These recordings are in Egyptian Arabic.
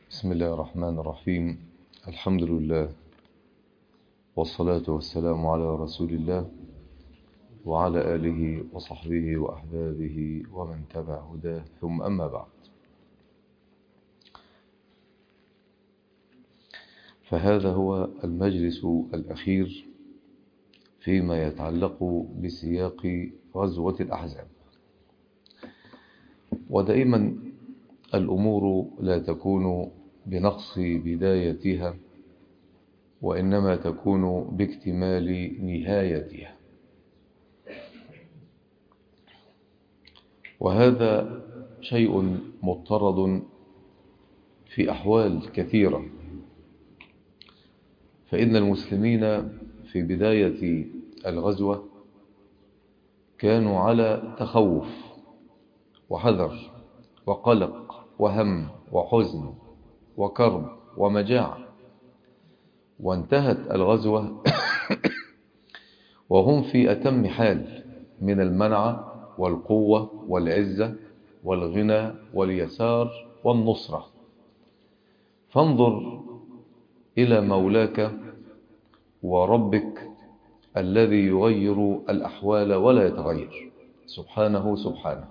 بسم الله الرحمن الرحيم الحمد لله والصلاة والسلام على رسول الله وعلى آله وصحبه وأحبابه ومن تبع هداه ثم أما بعد فهذا هو المجلس الأخير فيما يتعلق بسياق غزوة الأحزاب ودائما الأمور لا تكون بنقص بدايتها وإنما تكون باكتمال نهايتها وهذا شيء مضطرد في أحوال كثيرة فإن المسلمين في بداية الغزوة كانوا على تخوف وحذر وقلق وهم وحزن وكرب ومجاعة وانتهت الغزوة وهم في أتم حال من المنع والقوة والعزة والغنى واليسار والنصرة فانظر إلى مولاك وربك الذي يغير الأحوال ولا يتغير سبحانه سبحانه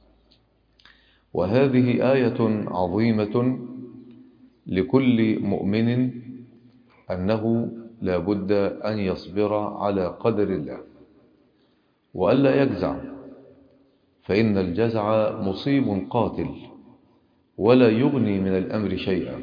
وهذه آية عظيمة لكل مؤمن أنه لا بد أن يصبر على قدر الله وألا يجزع فإن الجزع مصيب قاتل ولا يغني من الأمر شيئا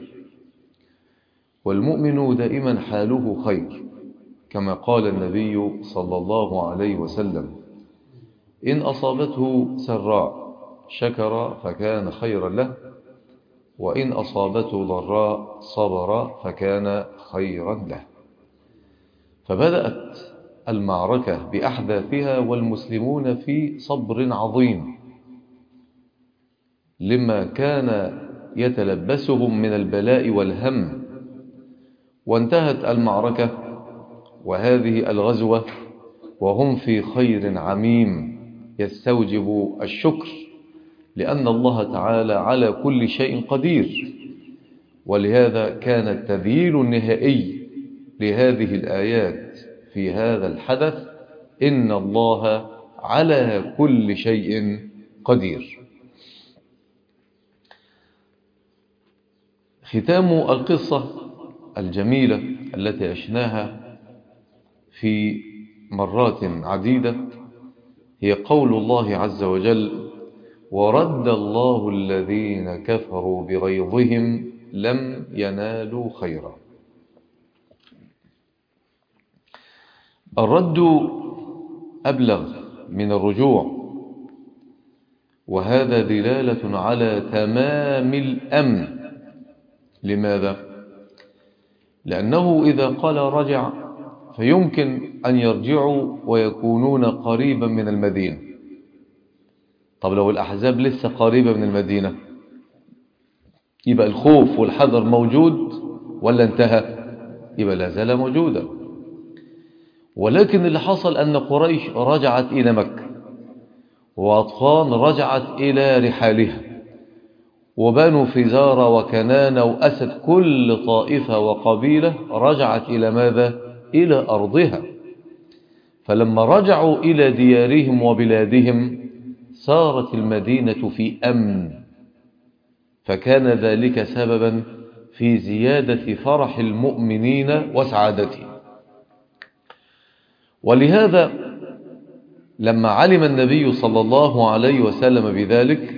والمؤمن دائما حاله خير كما قال النبي صلى الله عليه وسلم إن أصابته سراء شكر فكان خيرا له وإن أصابته ضراء صبر فكان خيرا له فبدأت المعركة بأحداثها والمسلمون في صبر عظيم لما كان يتلبسهم من البلاء والهم وانتهت المعركة وهذه الغزوة وهم في خير عميم يستوجب الشكر لأن الله تعالى على كل شيء قدير ولهذا كان التذييل النهائي لهذه الآيات في هذا الحدث إن الله على كل شيء قدير ختام القصة الجميلة التي عشناها في مرات عديدة هي قول الله عز وجل ورد الله الذين كفروا بغيظهم لم ينالوا خيرا الرد أبلغ من الرجوع وهذا دلالة على تمام الأمن لماذا؟ لأنه إذا قال رجع فيمكن أن يرجعوا ويكونون قريبا من المدينة طب لو الأحزاب لسه قريبة من المدينة يبقى الخوف والحذر موجود ولا انتهى يبقى لا زال موجودا ولكن اللي حصل أن قريش رجعت إلى مكة وأطفال رجعت إلى رحالها وبنو فزارة وكنانة وأسد كل طائفة وقبيلة رجعت إلى ماذا؟ إلى أرضها فلما رجعوا إلى ديارهم وبلادهم صارت المدينة في أمن فكان ذلك سببا في زيادة فرح المؤمنين وسعادتهم ولهذا لما علم النبي صلى الله عليه وسلم بذلك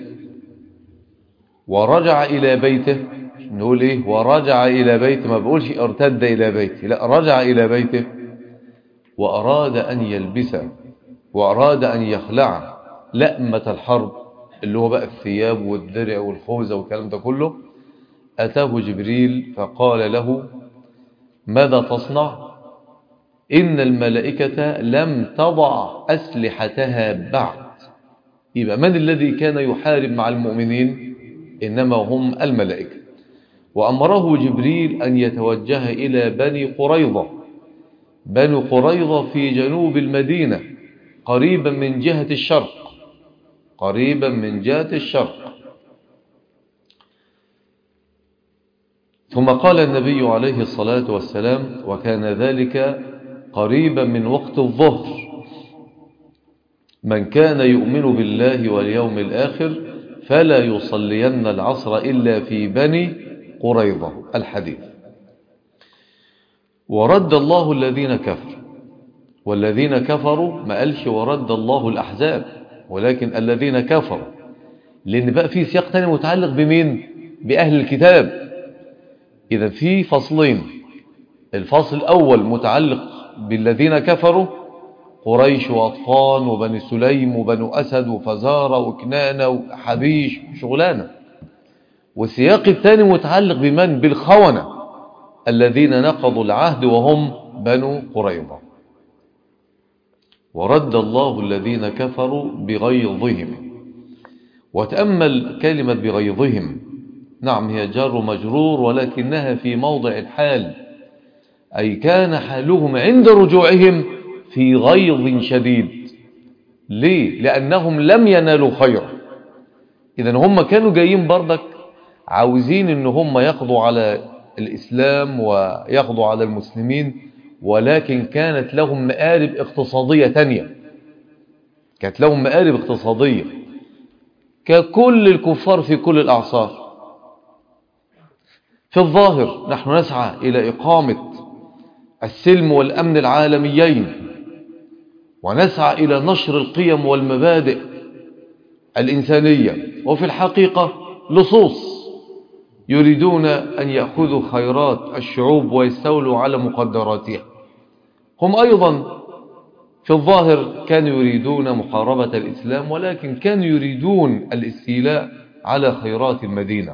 ورجع إلى بيته نقول إيه ورجع إلى بيته ما بقولش ارتد إلى بيته لا رجع إلى بيته وأراد أن يلبس وأراد أن يخلع لأمة الحرب اللي هو بقى الثياب والدرع والخوذة والكلام ده كله أتاه جبريل فقال له ماذا تصنع إن الملائكة لم تضع أسلحتها بعد يبقى من الذي كان يحارب مع المؤمنين إنما هم الملائكة وأمره جبريل أن يتوجه إلى بني قريظة بني قريظة في جنوب المدينة قريبا من جهة الشرق قريبا من جهة الشرق ثم قال النبي عليه الصلاة والسلام وكان ذلك قريبا من وقت الظهر من كان يؤمن بالله واليوم الآخر فلا يصلين العصر إلا في بني قريظة الحديث ورد الله الذين كفروا والذين كفروا ما قالش ورد الله الأحزاب ولكن الذين كفروا لأن بقى في سياق تاني متعلق بمين بأهل الكتاب إذا في فصلين الفصل الأول متعلق بالذين كفروا قريش وأطفان وبني سليم وبنو أسد وفزارة وكنانة وحبيش شغلانة والسياق الثاني متعلق بمن بالخونة الذين نقضوا العهد وهم بنو قريظة ورد الله الذين كفروا بغيظهم وتأمل كلمة بغيظهم نعم هي جار مجرور ولكنها في موضع الحال أي كان حالهم عند رجوعهم في غيظ شديد ليه؟ لأنهم لم ينالوا خيرا إذا هم كانوا جايين بردك عاوزين ان هم يقضوا على الإسلام ويقضوا على المسلمين ولكن كانت لهم مآرب اقتصادية تانية كانت لهم مآرب اقتصادية ككل الكفار في كل الأعصار في الظاهر نحن نسعى إلى إقامة السلم والأمن العالميين ونسعى إلى نشر القيم والمبادئ الإنسانية وفي الحقيقة لصوص يريدون أن يأخذوا خيرات الشعوب ويستولوا على مقدراتها هم أيضا في الظاهر كانوا يريدون محاربة الإسلام ولكن كانوا يريدون الاستيلاء على خيرات المدينة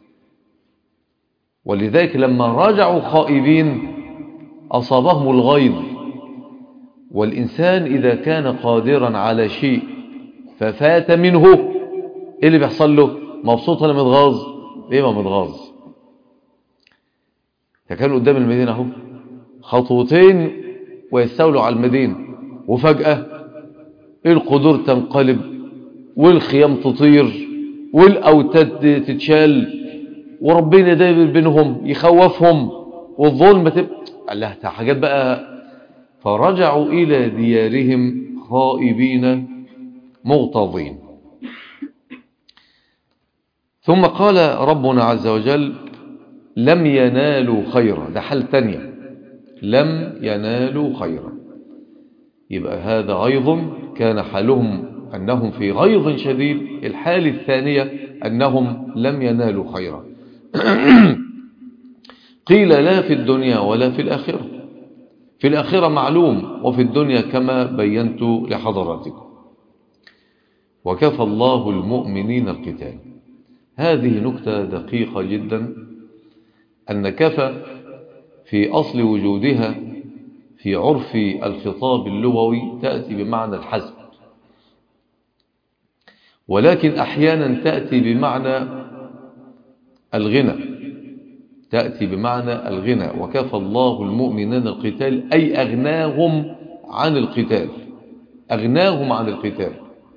ولذلك لما راجعوا خائبين أصابهم الغيظ والإنسان إذا كان قادرا على شيء ففات منه إيه اللي بيحصل له مبسوط ولا متغاظ ليه ما متغاظ فكانوا قدام المدينة اهو خطوتين ويستولوا على المدينة وفجأة القدور تنقلب والخيام تطير والأوتاد تتشال وربنا داير بينهم يخوفهم والظلم تبقى الله حاجات بقى فرجعوا إلى ديارهم خائبين مغتظين ثم قال ربنا عز وجل لم ينالوا خيرا ده حال تانية لم ينالوا خيرا يبقى هذا غيظ كان حالهم أنهم في غيظ شديد الحال الثانية أنهم لم ينالوا خيرا قيل لا في الدنيا ولا في الآخرة في الآخرة معلوم وفي الدنيا كما بينت لحضراتكم وكفى الله المؤمنين القتال هذه نكتة دقيقة جدا أن كفى في أصل وجودها في عرف الخطاب اللغوي تأتي بمعنى الحسب ولكن أحيانا تأتي بمعنى الغنى تأتي بمعنى الغنى وكفى الله المؤمنين القتال أي أغناهم عن القتال أغناهم عن القتال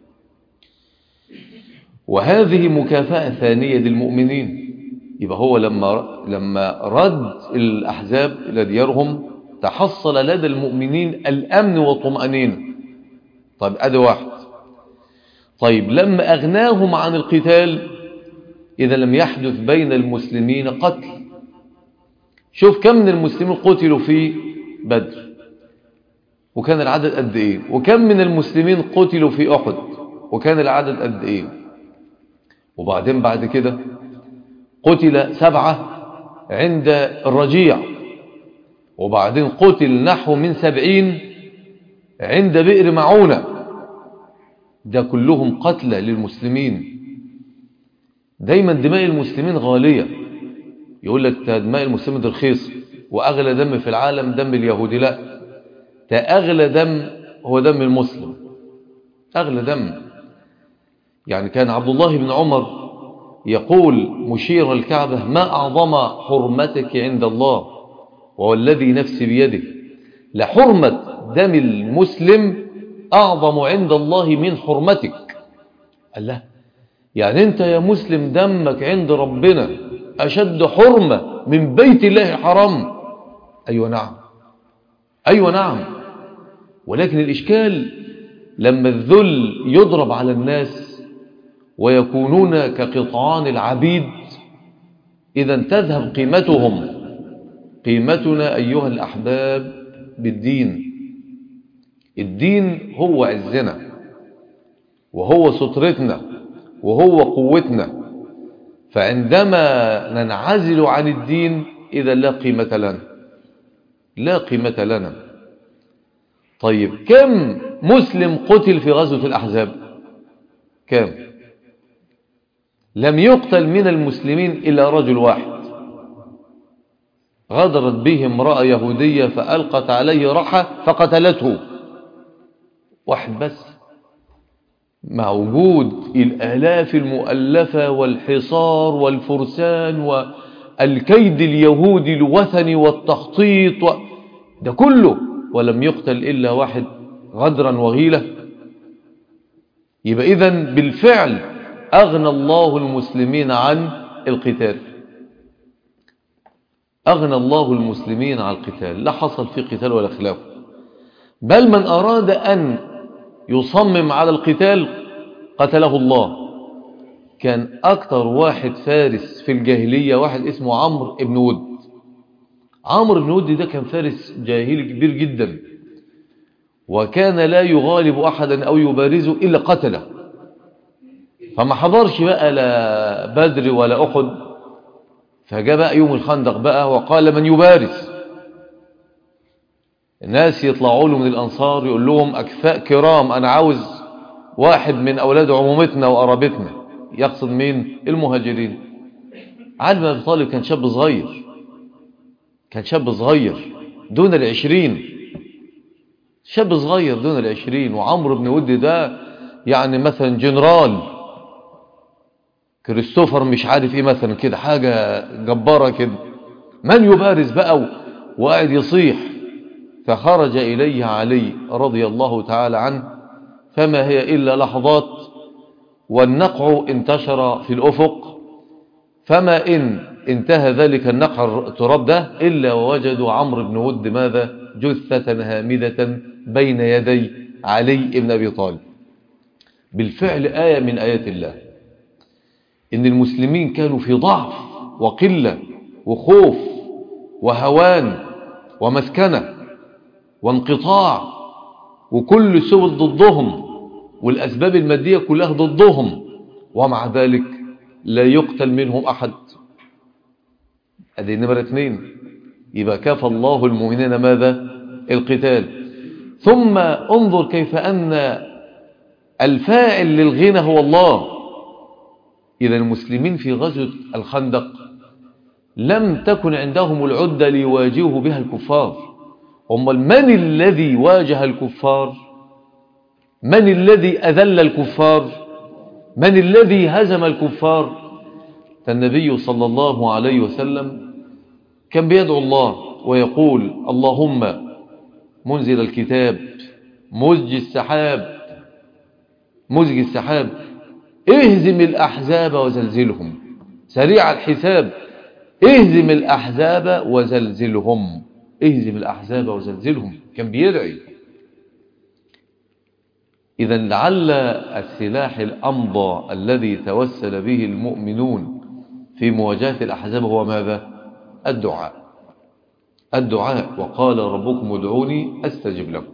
وهذه مكافأة ثانية للمؤمنين يبقى هو لما لما رد الأحزاب إلى ديارهم تحصل لدى المؤمنين الأمن والطمأنينة طيب أدي واحد طيب لما أغناهم عن القتال إذا لم يحدث بين المسلمين قتل شوف كم من المسلمين قتلوا في بدر وكان العدد قد إيه وكم من المسلمين قتلوا في أحد وكان العدد قد إيه وبعدين بعد كده قتل سبعة عند الرجيع وبعدين قتل نحو من سبعين عند بئر معونة ده كلهم قتلى للمسلمين دايما دماء المسلمين غالية يقول لك دماء المسلمين رخيص وأغلى دم في العالم دم اليهودي لا ده أغلى دم هو دم المسلم أغلى دم يعني كان عبد الله بن عمر يقول مشير الكعبة ما أعظم حرمتك عند الله وهو الذي نفسي بيده لحرمة دم المسلم أعظم عند الله من حرمتك الله يعني أنت يا مسلم دمك عند ربنا أشد حرمة من بيت الله الحرام أيوة نعم أيوة نعم ولكن الإشكال لما الذل يضرب على الناس ويكونون كقطعان العبيد إذا تذهب قيمتهم قيمتنا أيها الأحباب بالدين الدين هو عزنا وهو سترتنا وهو قوتنا فعندما ننعزل عن الدين إذا لا قيمة لنا لا قيمة لنا طيب كم مسلم قتل في غزوة الأحزاب كم لم يقتل من المسلمين إلا رجل واحد غدرت به امرأة يهودية فألقت عليه رحى فقتلته واحد بس مع وجود الآلاف المؤلفة والحصار والفرسان والكيد اليهودي الوثني والتخطيط و... ده كله ولم يقتل إلا واحد غدرا وغيلة يبقى إذن بالفعل أغنى الله المسلمين عن القتال أغنى الله المسلمين عن القتال لا حصل في قتال ولا خلاف بل من أراد أن يصمم على القتال قتله الله كان أكتر واحد فارس في الجاهلية واحد اسمه عمرو بن ود عمرو بن ود ده كان فارس جاهلي كبير جدا وكان لا يغالب أحدا أو يبارزه إلا قتله فما حضرش بقى لا بدر ولا أحد فجاء بقى يوم الخندق بقى وقال من يبارز الناس يطلعوا له من الأنصار يقول لهم أكفاء كرام أنا عاوز واحد من أولاد عمومتنا وقرابتنا يقصد مين المهاجرين علي بن أبي طالب كان شاب صغير كان شاب صغير دون العشرين شاب صغير دون العشرين وعمرو بن ود ده يعني مثلا جنرال كريستوفر مش عارف ايه مثلا كده حاجة جبارة كده من يبارز بقى وقاعد يصيح فخرج إليه علي رضي الله تعالى عنه فما هي إلا لحظات والنقع انتشر في الأفق فما إن انتهى ذلك النقع التراب ده إلا ووجدوا عمرو بن ود ماذا جثة هامدة بين يدي علي بن أبي طالب بالفعل آية من آيات الله إن المسلمين كانوا في ضعف وقلة وخوف وهوان ومسكنة وانقطاع وكل السبل ضدهم والأسباب المادية كلها ضدهم ومع ذلك لا يقتل منهم أحد هذه نمرة اثنين يبقى كفى الله المؤمنين ماذا القتال ثم انظر كيف أن الفاعل للغنى هو الله إذا المسلمين في غزوة الخندق لم تكن عندهم العدة ليواجهوا بها الكفار أمال من الذي واجه الكفار من الذي أذل الكفار من الذي هزم الكفار فالنبي صلى الله عليه وسلم كان بيدعو الله ويقول اللهم منزل الكتاب مزج السحاب مزج السحاب اهزم الأحزاب وزلزلهم سريع الحساب اهزم الأحزاب وزلزلهم اهزم الأحزاب وزلزلهم كان بيدعي إذا لعل السلاح الأمضى الذي توسل به المؤمنون في مواجهة الأحزاب هو ماذا؟ الدعاء الدعاء وقال ربكم ادعوني أستجب لكم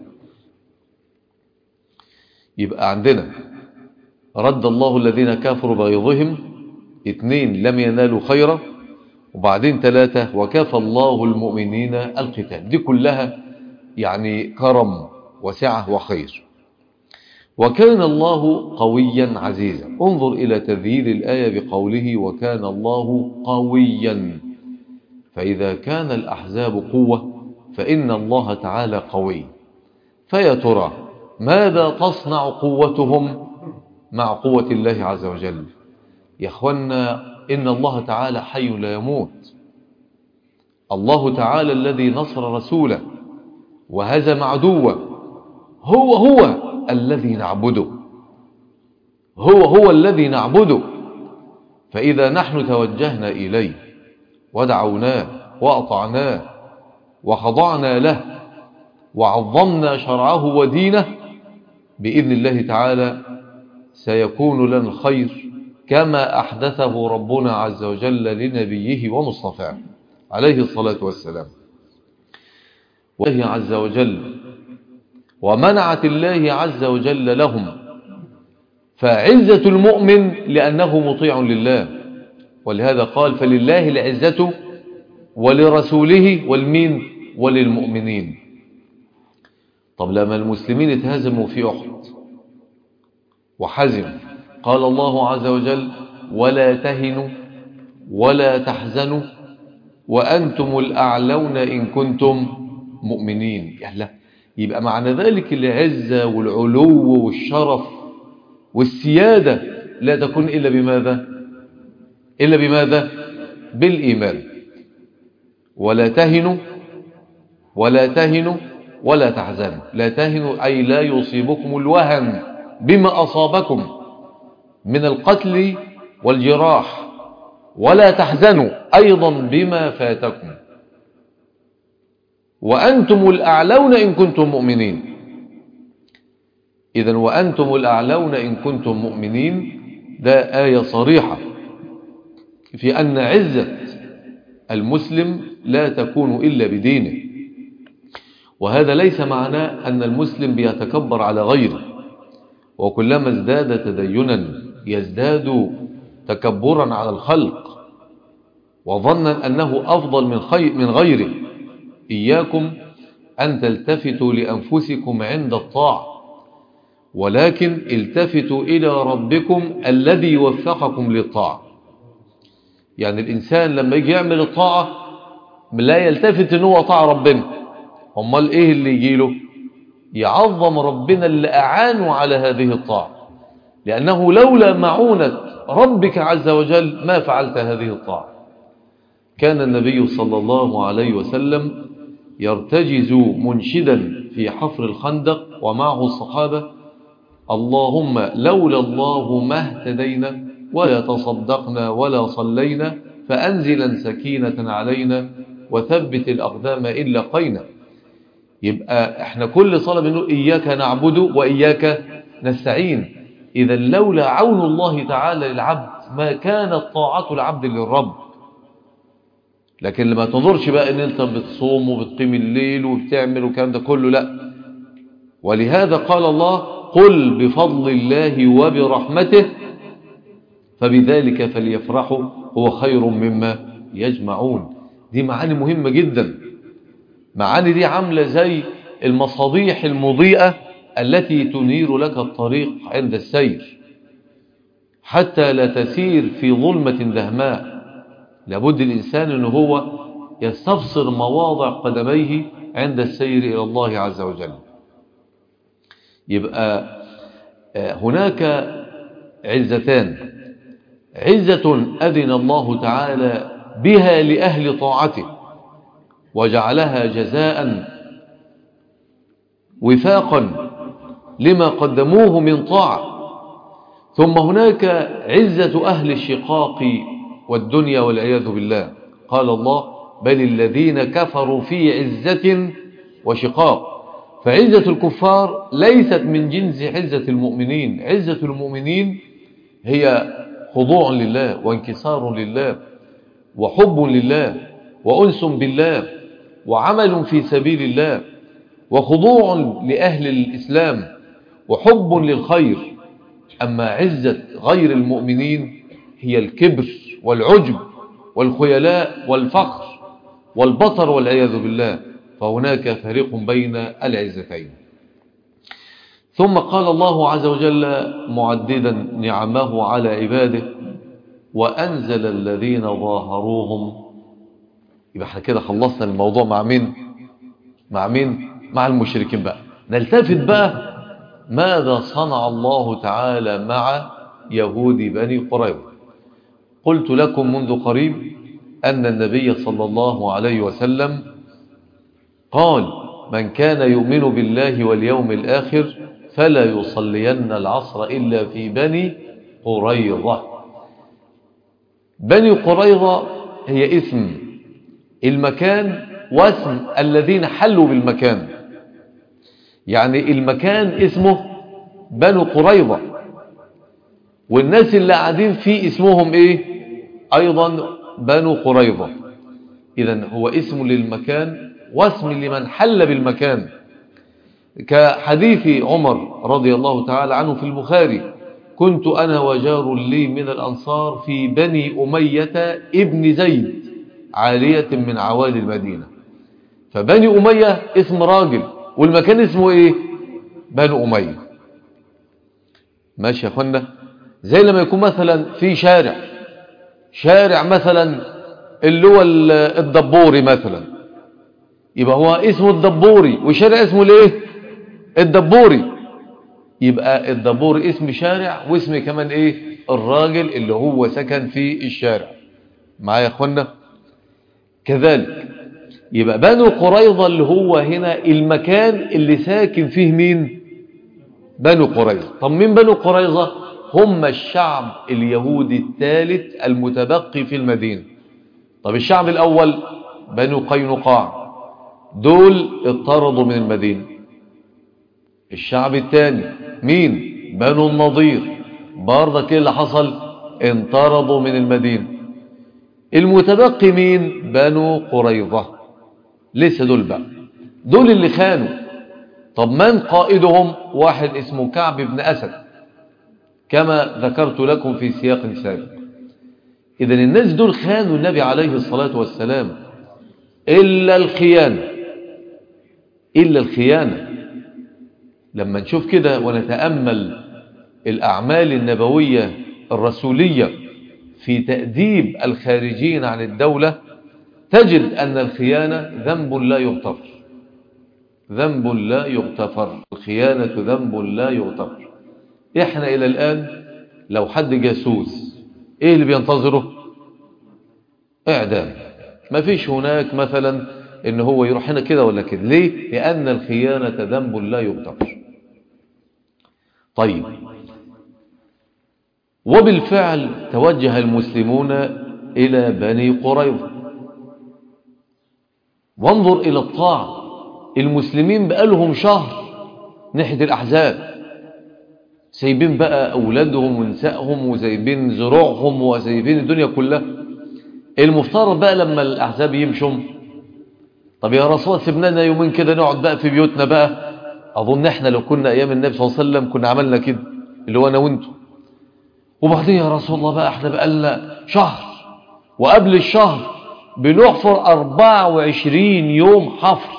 يبقى عندنا رد الله الذين كفروا بغيظهم اثنين لم ينالوا خيرا وبعدين ثلاثة وكفى الله المؤمنين القتال دي كلها يعني كرم وسعة وخير وكان الله قويا عزيزا انظر إلى تذييل الآية بقوله وكان الله قويا فإذا كان الأحزاب قوة فإن الله تعالى قوي فيا ترى ماذا تصنع قوتهم مع قوة الله عز وجل يا أخوانا إن الله تعالى حي لا يموت الله تعالى الذي نصر رسوله وهزم عدوه هو هو الذي نعبده هو هو الذي نعبده فإذا نحن توجهنا إليه ودعوناه وأطعناه وخضعنا له وعظمنا شرعه ودينه بإذن الله تعالى سيكون لنا الخير كما أحدثه ربنا عز وجل لنبيه ومصطفاه عليه الصلاة والسلام والله عز وجل ومنعت الله عز وجل لهم فعزة المؤمن لأنه مطيع لله ولهذا قال فلله العزة ولرسوله والمين وللمؤمنين طب لما المسلمين اتهزموا في أحد وحزم قال الله عز وجل ولا تهنوا ولا تحزنوا وأنتم الأعلون إن كنتم مؤمنين يلا يبقى معنى ذلك العزة والعلو والشرف والسيادة لا تكون إلا بماذا إلا بماذا بالإيمان ولا تهنوا ولا تهنوا ولا تحزنوا لا تهنوا أي لا يصيبكم الوهن بما أصابكم من القتل والجراح ولا تحزنوا أيضا بما فاتكم وأنتم الأعلون إن كنتم مؤمنين إذا وأنتم الأعلون إن كنتم مؤمنين ده آية صريحة في أن عزة المسلم لا تكون إلا بدينه وهذا ليس معناه أن المسلم بيتكبر على غيره وكلما ازداد تدينا يزداد تكبرا على الخلق وظنا أنه أفضل من, خير من غيره إياكم أن تلتفتوا لأنفسكم عند الطاعة ولكن التفتوا إلى ربكم الذي وفقكم للطاعة يعني الإنسان لما يجي يعمل الطاعة لا يلتفت أنه هو طاعة ربنا امال إيه اللي يجيله يعظم ربنا اللي أعانوا على هذه الطاعة لأنه لولا معونة ربك عز وجل ما فعلت هذه الطاعة كان النبي صلى الله عليه وسلم يرتجز منشدا في حفر الخندق ومعه الصحابة اللهم لولا الله ما اهتدينا ولا تصدقنا ولا صلينا فأنزلا سكينة علينا وثبت الأقدام إلا قينا يبقى احنا كل صلاة بنقول إياك نعبد وإياك نستعين إذا لولا عون الله تعالى للعبد ما كانت طاعة العبد للرب لكن لما تنظرش بقى ان انت بتصوم وبتقيم الليل وبتعمل والكلام ده كله لا ولهذا قال الله قل بفضل الله وبرحمته فبذلك فليفرحوا هو خير مما يجمعون دي معاني مهمة جدا معاني دي عاملة زي المصابيح المضيئة التي تنير لك الطريق عند السير حتى لا تسير في ظلمة دهماء لابد الإنسان أنه هو يستبصر مواضع قدميه عند السير إلى الله عز وجل يبقى هناك عزتان عزة أذن الله تعالى بها لأهل طاعته وجعلها جزاء وفاقا لما قدموه من طاعة ثم هناك عزة أهل الشقاق والدنيا والعياذ بالله قال الله بل الذين كفروا في عزة وشقاق فعزة الكفار ليست من جنس عزة المؤمنين عزة المؤمنين هي خضوع لله وانكسار لله وحب لله وأنس بالله وعمل في سبيل الله وخضوع لأهل الإسلام وحب للخير أما عزة غير المؤمنين هي الكبر والعجب والخيلاء والفخر والبطر والعياذ بالله فهناك فريق بين العزتين ثم قال الله عز وجل معددا نعمه على عباده وأنزل الذين ظاهروهم يبقى احنا كده خلصنا الموضوع مع مين مع مين مع المشركين بقى نلتفت بقى ماذا صنع الله تعالى مع يهود بني قريظة قلت لكم منذ قريب أن النبي صلى الله عليه وسلم قال من كان يؤمن بالله واليوم الآخر فلا يصلين العصر إلا في بني قريظة بني قريظة هي اسم المكان واسم الذين حلوا بالمكان يعني المكان اسمه بنو قريظة والناس اللي قاعدين فيه اسمهم ايه ايضا بنو قريظة اذا هو اسم للمكان واسم لمن حل بالمكان كحديث عمر رضي الله تعالى عنه في البخاري كنت أنا وجار لي من الأنصار في بني أمية ابن زيد عالية من عوالي المدينة فبني أمية اسم راجل والمكان اسمه ايه بني أمية ماشي يا اخوانا زي لما يكون مثلا في شارع شارع مثلا اللي هو الدبوري مثلا يبقى هو اسمه الدبوري وشارع اسمه الايه الدبوري يبقى الدبوري اسم شارع واسم كمان ايه الراجل اللي هو سكن في الشارع معايا يا اخوانا كذلك يبقى بنو قريظة اللي هو هنا المكان اللي ساكن فيه مين بنو قريظة طب مين بنو قريظة هم الشعب اليهودي الثالث المتبقي في المدينة طب الشعب الأول بنو قينقاع دول اطردوا من المدينة الشعب الثاني مين بنو النضير برضه كده اللي حصل انطردوا من المدينة المتبقي مين بنو قريظة لسه دول بقى دول اللي خانوا طب من قائدهم واحد اسمه كعب بن أسد كما ذكرت لكم في سياق سابق إذا الناس دول خانوا النبي عليه الصلاة والسلام إلا الخيانة إلا الخيانة لما نشوف كده ونتأمل الأعمال النبوية الرسولية في تأديب الخارجين عن الدولة تجد أن الخيانة ذنب لا يغتفر ذنب لا يغتفر الخيانة ذنب لا يغتفر احنا إلى الآن لو حد جاسوس ايه اللي بينتظره اعدام ما فيش هناك مثلا ان هو يروح هنا كده ولا كده ليه لأن الخيانة ذنب لا يغتفر طيب وبالفعل توجه المسلمون إلى بني قريظة وانظر إلى الطاعة المسلمين بقالهم شهر ناحية الأحزاب سايبين بقى أولادهم ونسائهم وسايبين زروعهم وسايبين الدنيا كلها المفترض بقى لما الأحزاب يمشوا طب يا رسول سيبنا لنا يومين كده نقعد بقى في بيوتنا بقى أظن احنا لو كنا أيام النبي صلى الله عليه وسلم كنا عملنا كده اللي هو أنا وانتم وبعدين يا رسول الله بقى احنا بقى لنا شهر وقبل الشهر بنحفر 24 يوم حفر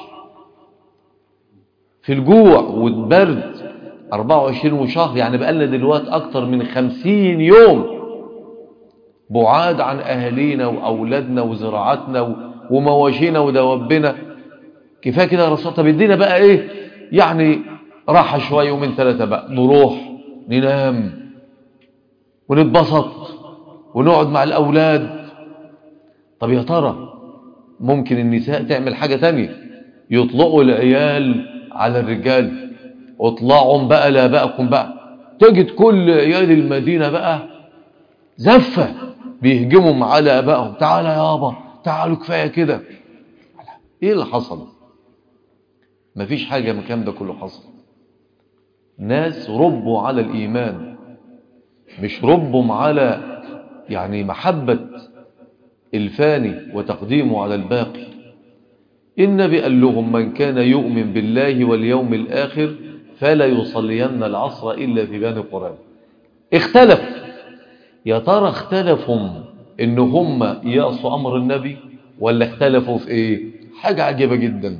في الجوع والبرد 24 وشهر يعني بقى لنا دلوقتي أكتر من 50 يوم بعاد عن أهالينا وأولادنا وزراعتنا ومواشينا ودوابنا كفاية كده يا رسول طب ادينا بقى ايه يعني راحة شوية يومين ثلاثة بقى نروح ننام ونتبسط ونقعد مع الأولاد طب يا ترى ممكن النساء تعمل حاجة تانية يطلقوا العيال على الرجال اطلعوا بقى لابائكم بقى تجد كل عيال المدينة بقى زفة بيهجموا على ابائهم تعالى يابا تعالوا كفاية كده ايه اللي حصل مفيش حاجة من الكلام ده كله حصل ناس ربوا على الإيمان مش ربهم على يعني محبة الفاني وتقديمه على الباقي النبي قال لهم من كان يؤمن بالله واليوم الآخر فلا يصلين العصر إلا في بني قرآن اختلف يا ترى اختلفهم ان هم يأصوا أمر النبي ولا اختلفوا في ايه حاجة عجيبة جدا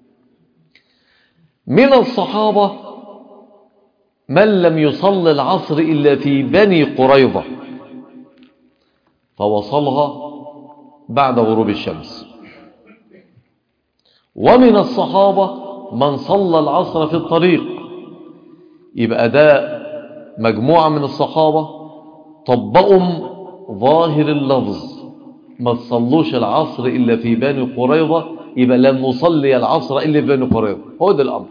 من الصحابة من لم يصل العصر إلا في بني قريظة فوصلها بعد غروب الشمس ومن الصحابة من صلى العصر في الطريق يبقى ده مجموعة من الصحابة طبقوا ظاهر اللفظ ما تصلوش العصر إلا في بني قريظة يبقى لن نصلي العصر إلا في بني قريظة هو ده الأمر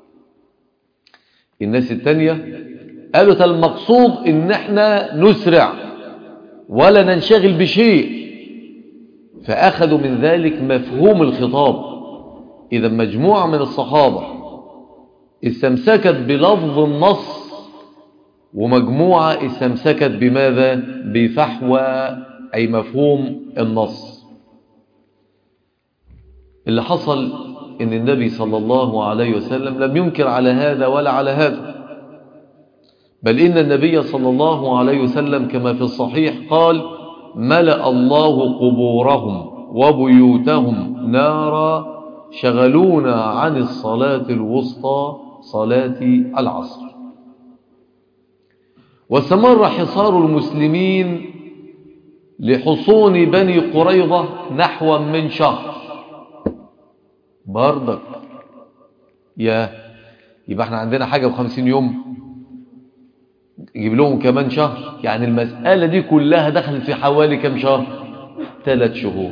الناس التانية قالوا المقصود ان احنا نسرع ولا ننشغل بشيء فأخذوا من ذلك مفهوم الخطاب إذا مجموعة من الصحابة استمسكت بلفظ النص ومجموعة استمسكت بماذا بفحوى أي مفهوم النص اللي حصل ان النبي صلى الله عليه وسلم لم ينكر على هذا ولا على هذا بل إن النبي صلى الله عليه وسلم كما في الصحيح قال ملأ الله قبورهم وبيوتهم نارا شغلونا عن الصلاة الوسطى صلاة العصر واستمر حصار المسلمين لحصون بني قريظة نحو من شهر برضك يا يبقى احنا عندنا حاجة بخمسين يوم يجيب لهم كمان شهر يعني المسألة دي كلها دخلت في حوالي كم شهر ثلاث شهور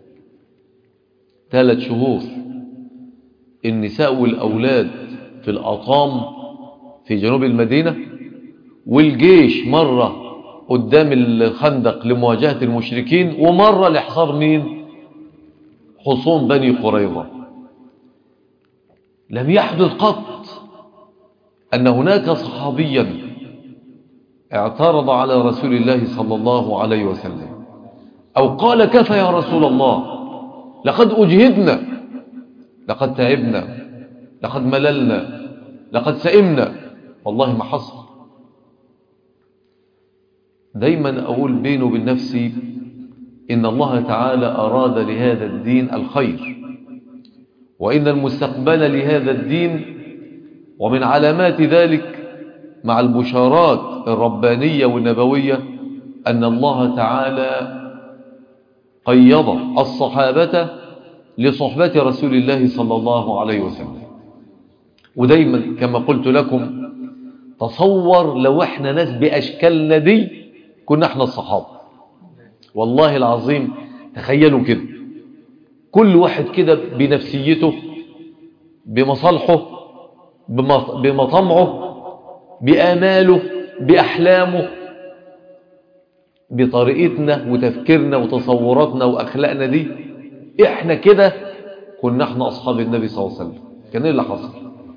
ثلاث شهور النساء والأولاد في الأطام في جنوب المدينة والجيش مرة قدام الخندق لمواجهة المشركين ومرة لحصار مين حصون بني قريظة لم يحدث قط أن هناك صحابيا اعترض على رسول الله صلى الله عليه وسلم أو قال كفى يا رسول الله لقد أجهدنا لقد تعبنا لقد مللنا لقد سئمنا والله ما حصل دايما أقول بيني وبين نفسي إن الله تعالى أراد لهذا الدين الخير وإن المستقبل لهذا الدين ومن علامات ذلك مع البشارات الربانية والنبوية أن الله تعالى قيض الصحابة لصحبة رسول الله صلى الله عليه وسلم ودايما كما قلت لكم تصور لو احنا ناس بأشكالنا دي كنا احنا الصحابة والله العظيم تخيلوا كده كل واحد كده بنفسيته بمصالحه بمطمعه بآماله بأحلامه بطريقتنا وتفكيرنا وتصوراتنا وأخلاقنا دي احنا كده كنا احنا أصحاب النبي صلى الله عليه وسلم كان ايه اللي حصل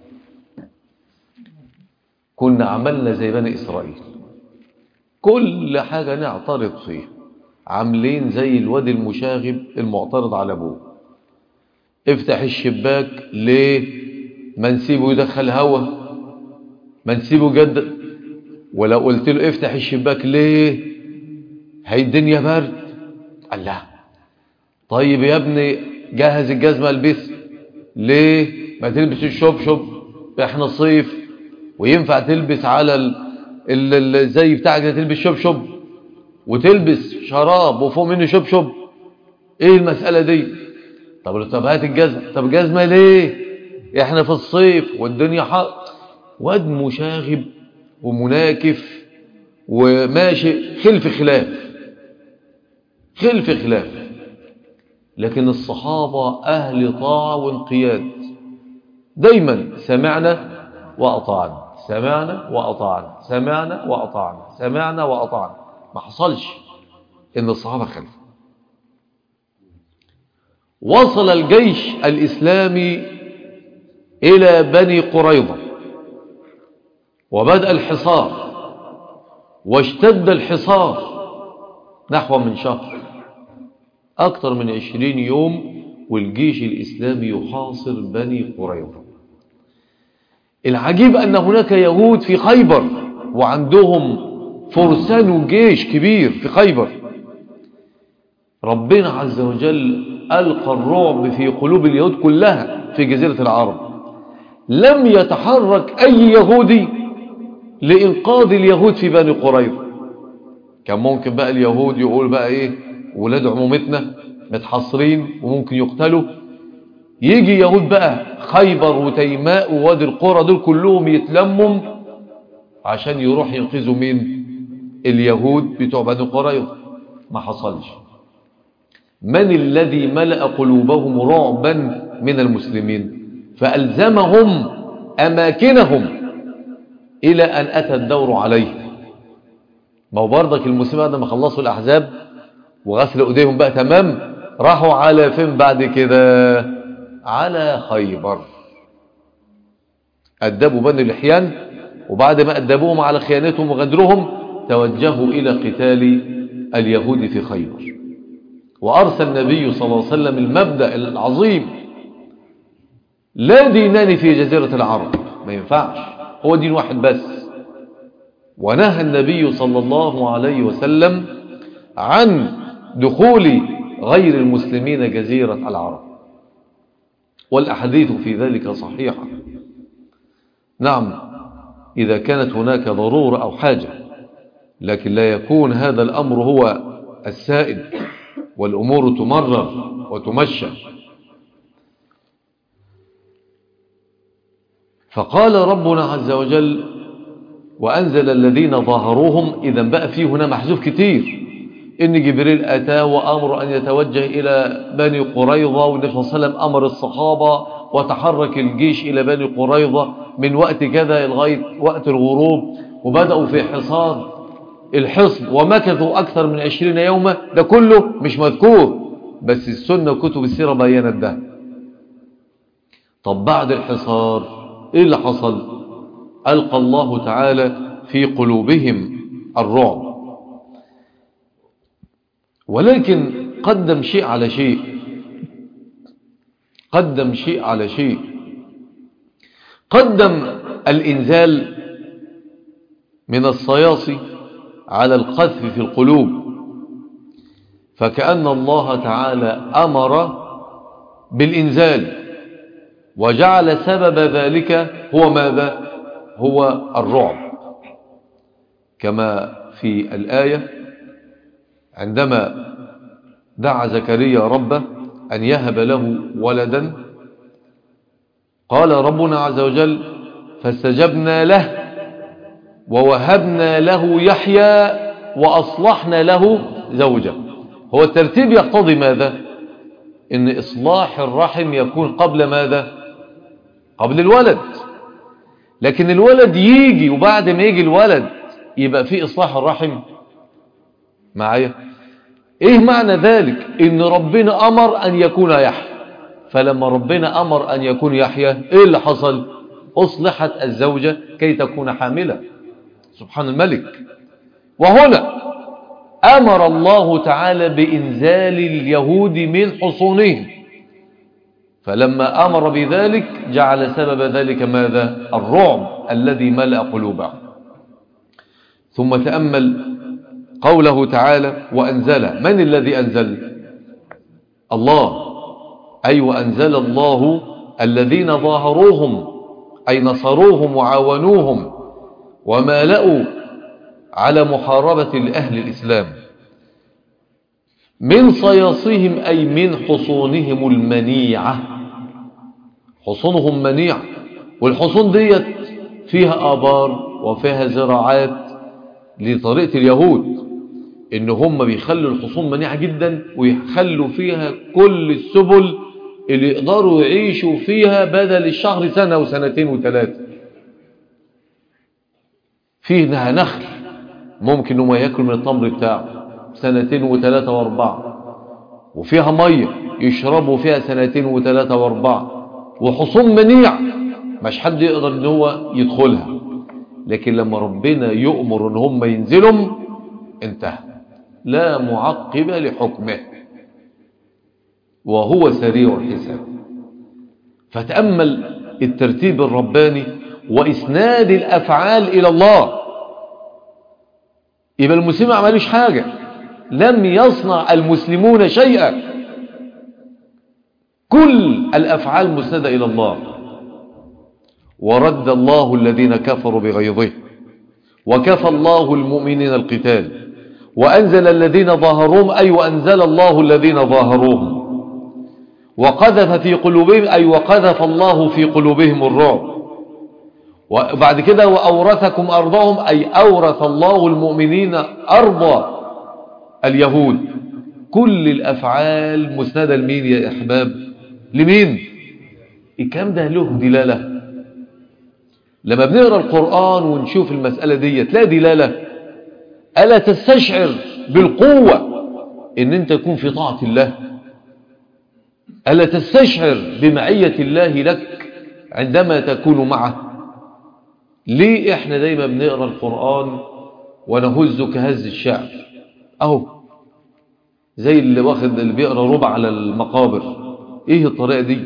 كنا عملنا زي بني إسرائيل كل حاجة نعترض فيها عاملين زي الواد المشاغب المعترض على ابوه افتح الشباك ليه ما نسيبه يدخل هوا ما نسيبه جد ولو قلت له افتح الشباك ليه هي الدنيا برد قال لا طيب يا ابني جهز الجزمة البس ليه ما تلبس الشبشب احنا صيف وينفع تلبس على ال... ال... ال... زي بتاعك ده تلبس شبشب وتلبس شراب وفوق منه شبشب ايه المسألة دي طب طب هات الجزمة طب الجزمة ليه احنا في الصيف والدنيا حر واد مشاغب ومناكف وماشي خلف خلاف خلف خلاف لكن الصحابة أهل طاعة وانقياد دايما سمعنا وأطعنا سمعنا وأطعنا سمعنا وأطعنا سمعنا وأطعنا ما حصلش إن الصحابة خلفوا وصل الجيش الإسلامي إلى بني قريظة وبدأ الحصار واشتد الحصار نحو من شهر أكثر من عشرين يوم والجيش الإسلامي يحاصر بني قريظة العجيب أن هناك يهود في خيبر وعندهم فرسان وجيش كبير في خيبر ربنا عز وجل ألقى الرعب في قلوب اليهود كلها في جزيرة العرب لم يتحرك أي يهودي لإنقاذ اليهود في بني قريظة كان ممكن بقى اليهود يقول بقى إيه ولاد عمومتنا متحصرين وممكن يقتلوا يجي يهود بقى خيبر وتيماء ووادي القرى دول كلهم يتلموا عشان يروح ينقذوا مين اليهود بتوع بني قريظة ما حصلش من الذي ملأ قلوبهم رعبا من المسلمين فألزمهم أماكنهم إلى أن أتى الدور عليه ما هو برضك المسلمين بعد ما خلصوا الأحزاب وغسلوا أيديهم بقى تمام راحوا على فين بعد كده على خيبر أدبوا بني الإحيان وبعد ما أدبوهم على خيانتهم وغدرهم توجهوا إلى قتال اليهود في خيبر وأرسل النبي صلى الله عليه وسلم المبدأ العظيم لا دينان في جزيرة العرب ما ينفعش هو دين واحد بس ونهى النبي صلى الله عليه وسلم عن دخول غير المسلمين جزيرة العرب والأحاديث في ذلك صحيحة نعم إذا كانت هناك ضرورة أو حاجة لكن لا يكون هذا الأمر هو السائد والأمور تمرر وتمشى فقال ربنا عز وجل وأنزل الذين ظاهروهم إذا بقى فيه هنا محذوف كتير إن جبريل أتاه وأمر أن يتوجه إلى بني قريظة والنبي صلى الله عليه وسلم أمر الصحابة وتحرك الجيش إلى بني قريظة من وقت كذا لغاية وقت الغروب وبدأوا في حصار الحصن ومكثوا أكثر من عشرين يوما ده كله مش مذكور بس السنة وكتب السيرة بينت ده طب بعد الحصار إيه اللي حصل ألقى الله تعالى في قلوبهم الرعب ولكن قدم شيء على شيء قدم شيء على شيء قدم الإنزال من الصياصي على القذف في القلوب فكأن الله تعالى أمر بالإنزال وجعل سبب ذلك هو ماذا هو الرعب كما في الآية عندما دعا زكريا ربه أن يهب له ولدا قال ربنا عز وجل فاستجبنا له ووهبنا له يحيى وأصلحنا له زوجة هو الترتيب يقتضي ماذا إن إصلاح الرحم يكون قبل ماذا قبل الولد لكن الولد يجي وبعد ما يجي الولد يبقى في إصلاح الرحم معايا ايه معنى ذلك ان ربنا امر ان يكون يحيى فلما ربنا امر ان يكون يحيى ايه اللي حصل اصلحت الزوجة كي تكون حاملة سبحان الملك وهنا امر الله تعالى بانزال اليهود من حصونهم فلما امر بذلك جعل سبب ذلك ماذا الرعب الذي ملأ قلوبهم ثم تأمل قوله تعالى وأنزل من الذي أنزل الله أي وأنزل الله الذين ظاهروهم أي نصروهم وعاونوهم ومالأوا على محاربة لأهل الإسلام من صياصيهم أي من حصونهم المنيعة حصونهم منيعة والحصون ديت فيها آبار وفيها زراعات لطريقة اليهود ان هم بيخلوا الخصوم منيعة جدا ويخلوا فيها كل السبل اللي يقدروا يعيشوا فيها بدل الشهر سنة وسنتين وثلاثة فيها نخل ممكن انه ياكل من التمر بتاعه سنتين وثلاثة واربعة وفيها مية يشربوا فيها سنتين وثلاثة واربعة وحصون منيع مش حد يقدر ان هو يدخلها لكن لما ربنا يؤمر ان هم ينزلوا انتهى لا معقب لحكمه وهو سريع الحساب فتأمل الترتيب الرباني وإسناد الأفعال إلى الله يبقى المسلم ما عملوش حاجة لم يصنع المسلمون شيئا كل الأفعال مسندة إلى الله ورد الله الذين كفروا بغيظه وكفى الله المؤمنين القتال وأنزل الذين ظاهروهم أي وأنزل الله الذين ظاهروهم وقذف في قلوبهم أي وقذف الله في قلوبهم الرعب وبعد كده وأورثكم أرضهم أي أورث الله المؤمنين أرض اليهود كل الأفعال مسندة لمين يا إحباب لمين الكلام ده له دلالة لما بنقرأ القرآن ونشوف المسألة دي تلاقي دلالة ألا تستشعر بالقوة ان انت تكون في طاعة الله ألا تستشعر بمعية الله لك عندما تكون معه ليه احنا دايما بنقرأ القرآن ونهز كهز الشعر اهو زي اللي واخد اللي بيقرأ ربع على المقابر ايه الطريقة دي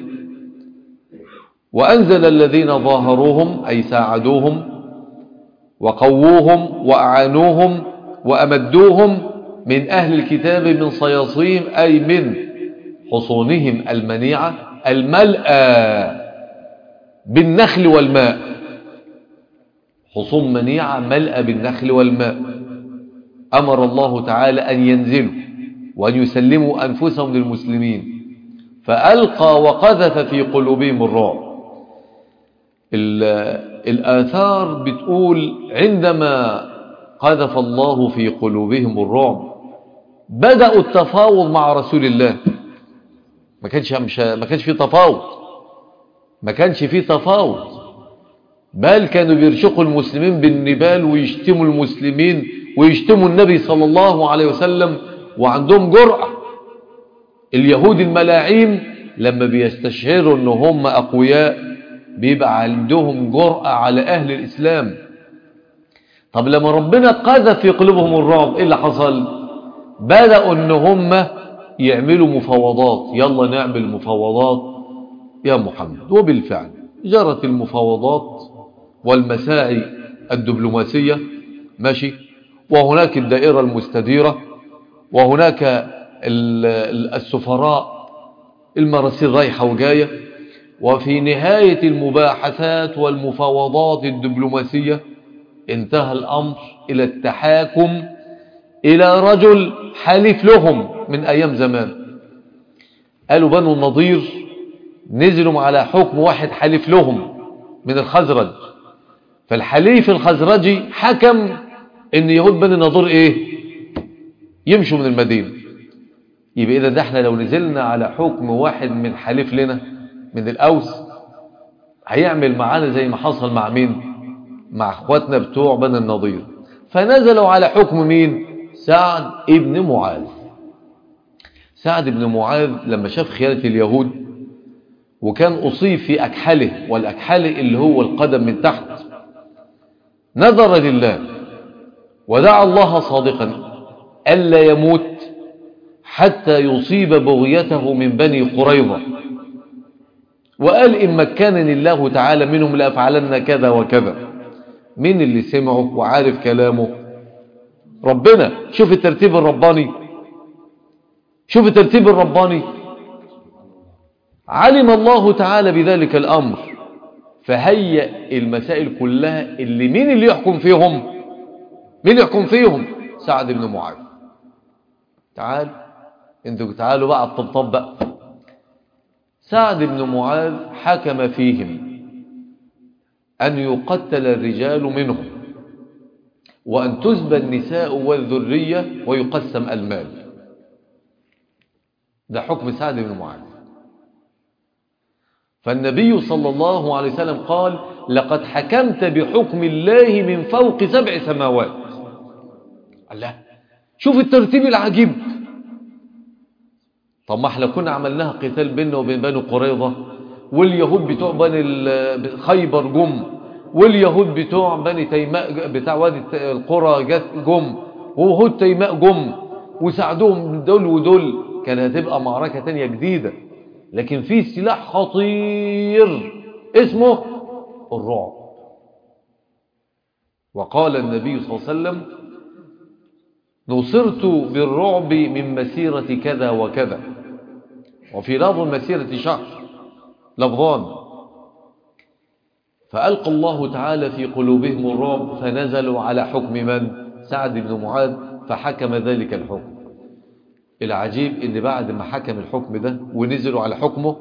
وأنزل الذين ظاهروهم أي ساعدوهم وقووهم وأعانوهم وأمدوهم من أهل الكتاب من صياصيهم أي من حصونهم المنيعة الملأى بالنخل والماء حصون منيعة ملأى بالنخل والماء أمر الله تعالى أن ينزلوا وأن يسلموا أنفسهم للمسلمين فألقى وقذف في قلوبهم الرعب الآثار بتقول عندما قذف الله في قلوبهم الرعب بدأوا التفاوض مع رسول الله ما كانش مش ما كانش في تفاوض ما كانش في تفاوض بل كانوا بيرشقوا المسلمين بالنبال ويشتموا المسلمين ويشتموا النبي صلى الله عليه وسلم وعندهم جرأة اليهود الملاعين لما بيستشعروا ان هم اقوياء بيبقى عندهم جرأة على اهل الاسلام طب لما ربنا قذف في قلوبهم الرعب ايه اللي حصل بدأوا ان هم يعملوا مفاوضات يلا نعمل مفاوضات يا محمد وبالفعل جرت المفاوضات والمساعي الدبلوماسية ماشي وهناك الدائرة المستديرة وهناك السفراء المراسيل رايحة وجاية وفي نهاية المباحثات والمفاوضات الدبلوماسية انتهى الأمر إلى التحاكم إلى رجل حليف لهم من أيام زمان قالوا بنو النضير نزلوا على حكم واحد حليف لهم من الخزرج فالحليف الخزرجي حكم ان يهود بني النضير ايه يمشوا من المدينة يبقى اذا ده احنا لو نزلنا على حكم واحد من حليف لنا من الاوس هيعمل معانا زي ما حصل مع مين مع اخواتنا بتوع بني النضير فنزلوا على حكم مين سعد ابن معاذ سعد بن معاذ لما شاف خيانة اليهود وكان أصيب في أكحله والأكحله اللي هو القدم من تحت نظر لله ودعا الله صادقا ألا يموت حتى يصيب بغيته من بني قريظة وقال إن مكنني الله تعالى منهم لأفعلن كذا وكذا مين اللي سمعه وعارف كلامه ربنا شوف الترتيب الرباني شوف الترتيب الرباني علم الله تعالى بذلك الأمر فهيأ المسائل كلها اللي مين اللي يحكم فيهم مين يحكم فيهم سعد بن معاذ تعال انتوا تعالوا بقى الطبطب بقى سعد بن معاذ حكم فيهم أن يقتل الرجال منهم وأن تزبى النساء والذرية ويقسم المال ده حكم سعد بن معاذ فالنبي صلى الله عليه وسلم قال لقد حكمت بحكم الله من فوق سبع سماوات الله شوف الترتيب العجيب طب ما احنا كنا عملناها قتال بيننا وبين بني قريظة واليهود بتوع بني خيبر جم واليهود بتوع بني تيماء بتاع وادي القرى جم ويهود تيماء جم وساعدوهم دول ودول كانت هتبقى معركة تانية جديدة لكن في سلاح خطير اسمه الرعب وقال النبي صلى الله عليه وسلم نصرت بالرعب من مسيرة كذا وكذا وفي لفظ مسيرة شهر لفظان فألقى الله تعالى في قلوبهم الرعب فنزلوا على حكم من سعد بن معاذ فحكم ذلك الحكم العجيب ان بعد ما حكم الحكم ده ونزلوا على حكمه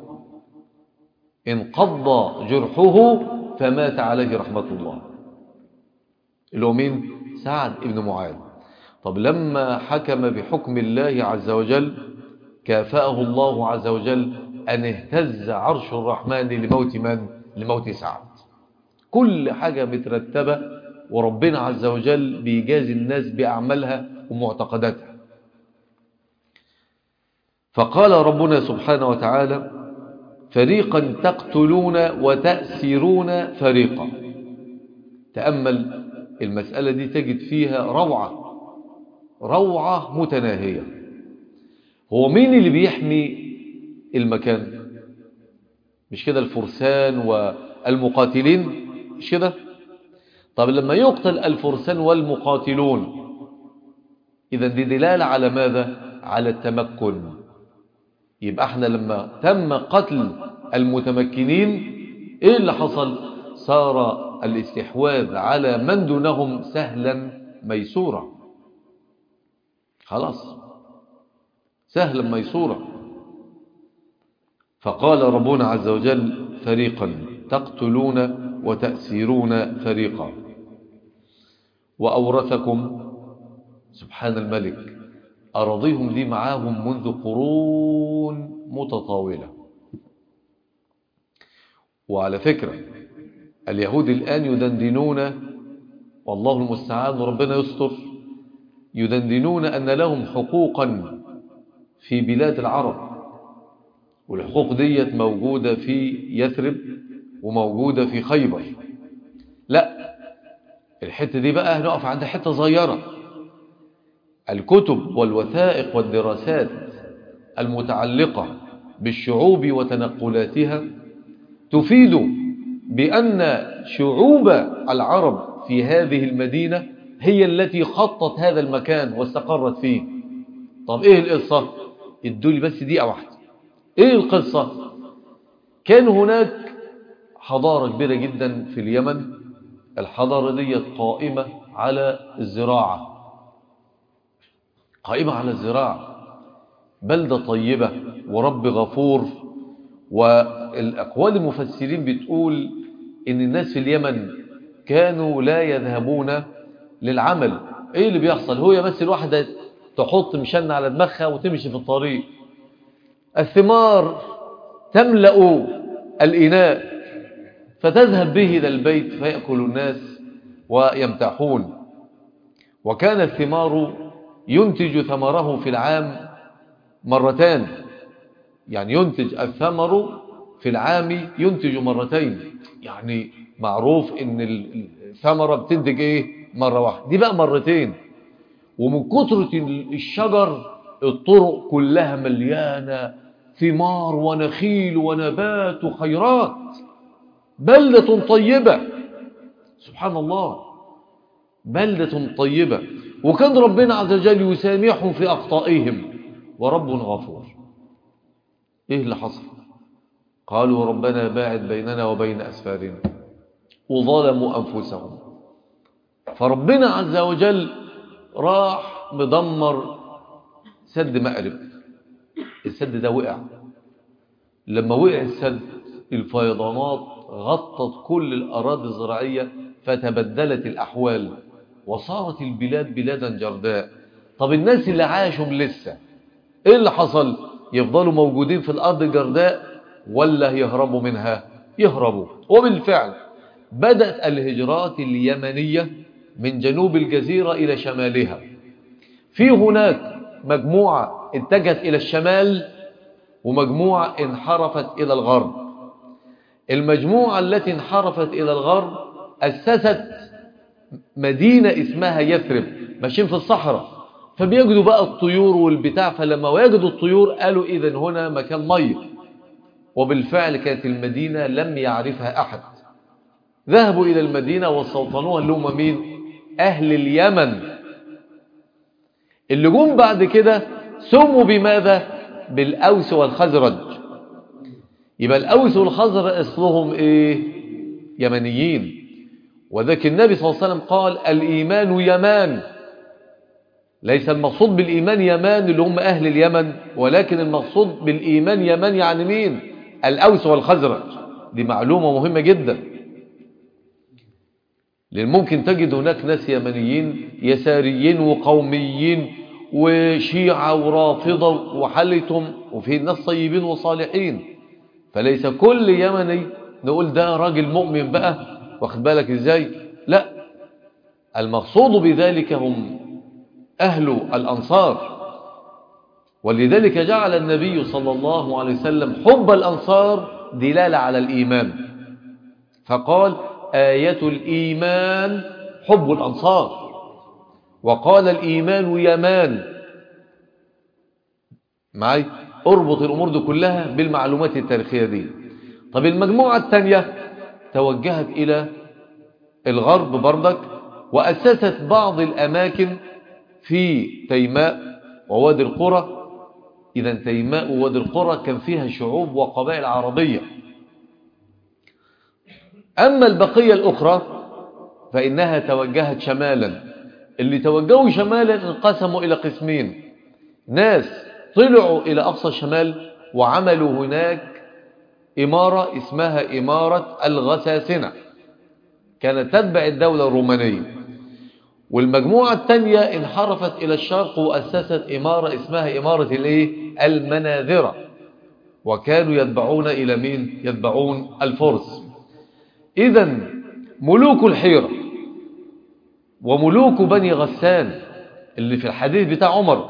انقض جرحه فمات عليه رحمة الله اللي هو مين سعد بن معاذ طب لما حكم بحكم الله عز وجل كافأه الله عز وجل أن اهتز عرش الرحمن لموت من لموت سعد كل حاجة مترتبة وربنا عز وجل بيجازي الناس بأعمالها ومعتقداتها فقال ربنا سبحانه وتعالى فريقا تقتلون وتأسرون فريقا تأمل المسألة دي تجد فيها روعة روعة متناهية هو مين اللي بيحمي المكان مش كده الفرسان والمقاتلين مش كده طب لما يقتل الفرسان والمقاتلون إذا دي دلالة على ماذا على التمكن يبقى احنا لما تم قتل المتمكنين ايه اللي حصل صار الاستحواذ على من دونهم سهلا ميسورا خلاص سهلا ميسورا فقال ربنا عز وجل فريقا تقتلون وتأسيرون فريقا وأورثكم سبحان الملك أراضيهم دي معاهم منذ قرون متطاولة وعلى فكرة اليهود الآن يدندنون والله المستعان وربنا يستر يدندنون أن لهم حقوقا في بلاد العرب والحقوق ديت موجودة في يثرب وموجودة في خيبر لا الحتة دي بقى هنقف عند حتة صغيرة الكتب والوثائق والدراسات المتعلقة بالشعوب وتنقلاتها تفيد بأن شعوب العرب في هذه المدينة هي التي خطت هذا المكان واستقرت فيه طب ايه القصة ادولي بس دقيقة واحدة ايه القصة كان هناك حضارة كبيرة جدا في اليمن الحضارة دي قائمة على الزراعة قائمة على الزراعة بلدة طيبة ورب غفور والأقوال المفسرين بتقول إن الناس في اليمن كانوا لا يذهبون للعمل إيه اللي بيحصل هو بس الواحدة تحط مشن على دماغها وتمشي في الطريق الثمار تملأ الإناء فتذهب به إلى البيت فيأكل الناس ويمتحون وكان الثمار ينتج ثمره في العام مرتان يعني ينتج الثمر في العام ينتج مرتين يعني معروف ان الثمرة بتنتج ايه مرة واحدة دي بقى مرتين ومن كثرة الشجر الطرق كلها مليانة ثمار ونخيل ونبات وخيرات بلدة طيبة سبحان الله بلدة طيبة وكان ربنا عز وجل يسامحهم في أخطائهم ورب غفور إيه اللي حصل قالوا ربنا باعد بيننا وبين أسفارنا وظلموا أنفسهم فربنا عز وجل راح مدمر سد مأرب السد ده وقع لما وقع السد الفيضانات غطت كل الأراضي الزراعية فتبدلت الأحوال وصارت البلاد بلادا جرداء طب الناس اللي عاشوا لسه ايه اللي حصل يفضلوا موجودين في الأرض الجرداء ولا يهربوا منها يهربوا وبالفعل بدأت الهجرات اليمنية من جنوب الجزيرة إلى شمالها في هناك مجموعة اتجهت إلى الشمال ومجموعة انحرفت إلى الغرب المجموعة التي انحرفت إلى الغرب أسست مدينة اسمها يثرب ماشيين في الصحراء فبيجدوا بقى الطيور والبتاع فلما وجدوا الطيور قالوا إذا هنا مكان مية وبالفعل كانت المدينة لم يعرفها أحد ذهبوا إلى المدينة واستوطنوها اللي هم مين أهل اليمن اللي جم بعد كده سموا بماذا بالأوس والخزرج يبقى الأوس والخزرج أصلهم إيه يمنيين وذلك النبي صلى الله عليه وسلم قال الإيمان يمان ليس المقصود بالإيمان يمان اللي هم أهل اليمن ولكن المقصود بالإيمان يمان يعني مين الأوس والخزرج دي معلومة مهمة جدا لأن ممكن تجد هناك ناس يمنيين يساريين وقوميين وشيعة ورافضة وحلتهم وفي ناس طيبين وصالحين فليس كل يمني نقول ده راجل مؤمن بقى واخد بالك ازاي لا المقصود بذلك هم أهل الأنصار ولذلك جعل النبي صلى الله عليه وسلم حب الأنصار دلالة على الإيمان فقال آية الإيمان حب الأنصار وقال الإيمان يمان معي اربط الأمور دي كلها بالمعلومات التاريخية دي طب المجموعة الثانية توجهت إلى الغرب بردك وأسست بعض الأماكن في تيماء ووادي القرى إذا تيماء ووادي القرى كان فيها شعوب وقبائل عربية أما البقية الأخرى فإنها توجهت شمالا اللي توجهوا شمالا انقسموا إلى قسمين ناس طلعوا إلى أقصى الشمال وعملوا هناك إمارة اسمها إمارة الغساسنة كانت تتبع الدولة الرومانية والمجموعة الثانية انحرفت إلى الشرق وأسست إمارة اسمها إمارة الإيه؟ المناذرة وكانوا يتبعون إلى مين؟ يتبعون الفرس إذا ملوك الحيرة وملوك بني غسان اللي في الحديث بتاع عمر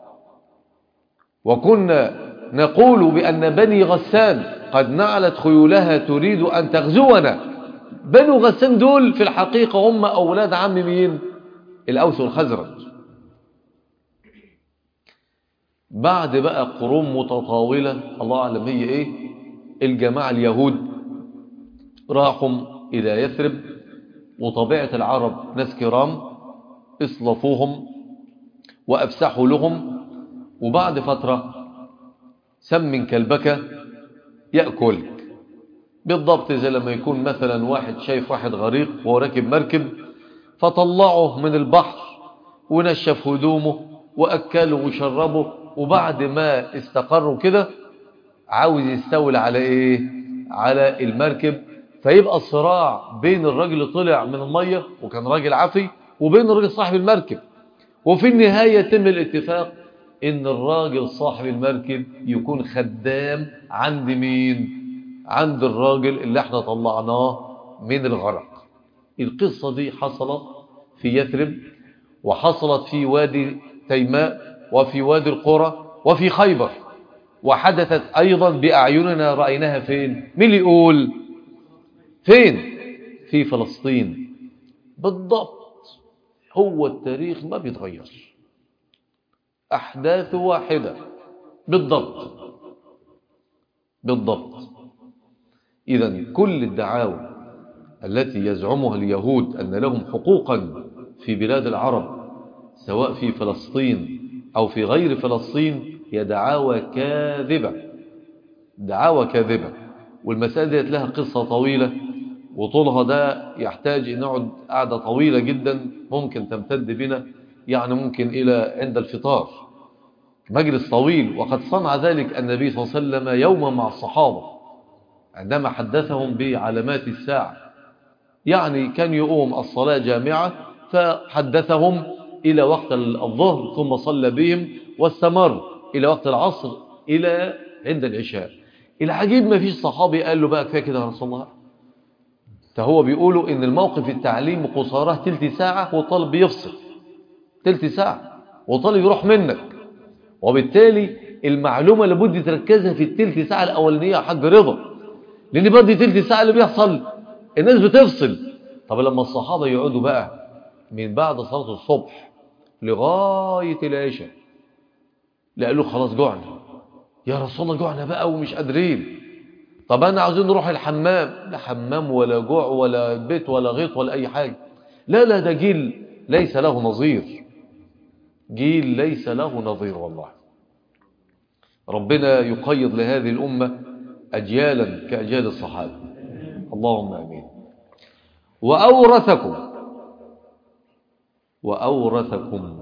وكنا نقول بأن بني غسان قد نعلت خيولها تريد أن تغزونا بنو غسان دول في الحقيقة هم أولاد عم مين الأوس والخزرج بعد بقى قرون متطاولة الله أعلم هي إيه الجماعة اليهود راحوا إلى يثرب وطبيعة العرب ناس كرام اصلفوهم وأفسحوا لهم وبعد فترة سم كلبك يأكلك بالضبط زي لما يكون مثلا واحد شايف واحد غريق وهو راكب مركب فطلعه من البحر ونشف هدومه وأكله وشربه وبعد ما استقروا كده عاوز يستولى على ايه على المركب فيبقى الصراع بين الراجل اللي طلع من المية وكان راجل عفي وبين الراجل صاحب المركب وفي النهاية يتم الاتفاق ان الراجل صاحب المركب يكون خدام عند مين عند الراجل اللي احنا طلعناه من الغرق القصة دي حصلت في يثرب وحصلت في وادي تيماء وفي وادي القرى وفي خيبر وحدثت أيضا بأعيننا رأيناها فين مين اللي يقول فين في فلسطين بالضبط هو التاريخ ما بيتغير أحداث واحدة بالضبط بالضبط إذا كل الدعاوى التي يزعمها اليهود أن لهم حقوقا في بلاد العرب سواء في فلسطين أو في غير فلسطين هي دعاوى كاذبة دعاوى كاذبة والمسألة ديت لها قصة طويلة وطولها ده يحتاج أن نقعد قعدة طويلة جدا ممكن تمتد بنا يعني ممكن إلى عند الفطار مجلس طويل وقد صنع ذلك النبي صلى الله عليه وسلم يوما مع الصحابة عندما حدثهم بعلامات الساعة يعني كان يقوم الصلاة جامعة فحدثهم إلى وقت الظهر ثم صلى بهم واستمر إلى وقت العصر إلى عند العشاء العجيب ما فيش صحابي قال له بقى كفايه كده يا رسول الله فهو بيقولوا ان الموقف التعليم قصاراه تلت ساعة والطالب بيفصل تلت ساعة والطالب يروح منك وبالتالي المعلومة لابد تركزها في التلت ساعة الأولانية يا حاج رضا لأن بدي تلت ساعة اللي بيحصل الناس بتفصل طب لما الصحابة يقعدوا بقى من بعد صلاة الصبح لغاية العشاء لا قالوا خلاص جوعنا يا رسول الله جوعنا بقى ومش قادرين طب انا عاوزين نروح الحمام لا حمام ولا جوع ولا بيت ولا غيط ولا اي حاجة لا لا ده جيل ليس له نظير جيل ليس له نظير والله ربنا يقيض لهذه الأمة أجيالا كأجيال الصحابة اللهم أمين وأورثكم وأورثكم